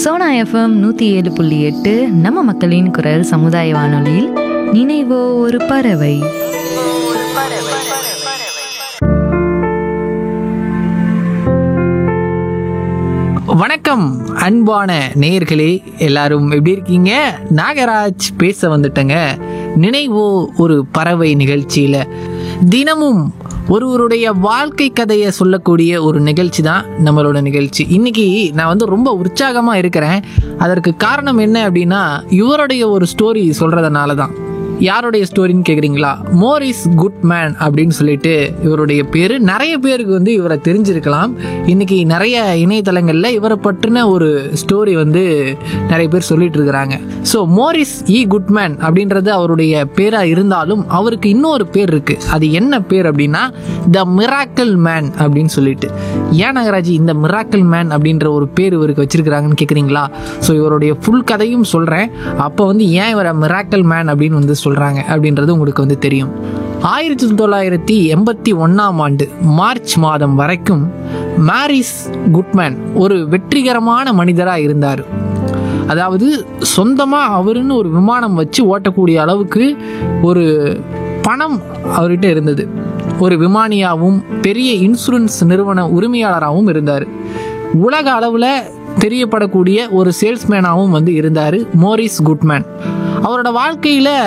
Sona FM நூற்றி ஏழு புள்ளி எட்டு நம்ம மக்களின் குரல் சமுதாய வானொலியில் நினைவோ ஒரு பறவை வணக்கம் அன்பான நேயர்களே எல்லாரும் எப்படி இருக்கீங்க நாகராஜ் பேச வந்துட்டேங்க நினைவோ ஒரு பறவை நிகழ்ச்சியில் தினமும் ஒருவருடைய வாழ்க்கை கதையை சொல்லக்கூடிய ஒரு நிகழ்ச்சி தான் நம்மளோட நிகழ்ச்சி இன்னைக்கு நான் வந்து ரொம்ப உற்சாகமாக இருக்கிறேன் அதற்கு காரணம் என்ன அப்படின்னா இவருடைய ஒரு ஸ்டோரி சொல்கிறதுனால தான் யாருடைய ஸ்டோரின்னு கேட்குறீங்களா மோரிஸ் குட்மேன் அப்படின்னு சொல்லிட்டு இவருடைய பேர் நிறைய பேருக்கு வந்து இவரை தெரிஞ்சிருக்கலாம் இன்னைக்கு நிறைய இணையதளங்களில் இவரை பற்றின ஒரு ஸ்டோரி வந்து நிறைய பேர் சொல்லிட்டு இருக்கிறாங்க ஸோ மோரிஸ் இ குட்மேன் அப்படின்றது அவருடைய பேராக இருந்தாலும் அவருக்கு இன்னொரு பேர் இருக்கு அது என்ன பேர் அப்படின்னா த மிராக்கல் மேன் அப்படின்னு சொல்லிட்டு ஏன் நாகராஜ் இந்த மிராக்கல் மேன் அப்படின்ற ஒரு பேர் இவருக்கு வச்சிருக்கிறாங்கன்னு கேட்குறீங்களா ஸோ இவருடைய ஃபுல் கதையும் சொல்கிறேன் அப்போ வந்து ஏன் இவரை மிராக்கல் மேன் அப்படின்னு வந்து சொல்கிறாங்க அப்படின்றது உங்களுக்கு வந்து தெரியும் ஆயிரத்தி தொள்ளாயிரத்தி எண்பத்தி ஒன்றாம் ஆண்டு மார்ச் மாதம் வரைக்கும் மாரிஸ் குட்மேன் ஒரு வெற்றிகரமான மனிதராக இருந்தார் அதாவது சொந்தமாக அவருன்னு ஒரு விமானம் வச்சு ஓட்டக்கூடிய அளவுக்கு ஒரு பணம் அவர்கிட்ட இருந்தது ஒரு விமானியாகவும் பெரிய இன்சூரன்ஸ் நிறுவன உரிமையாளராகவும் இருந்தார் உலக அளவில் தெரியப்படக்கூடிய ஒரு சேல்ஸ்மேனாகவும் வந்து இருந்தார் மோரிஸ் குட்மேன் அவரோட வாழ்க்கையில்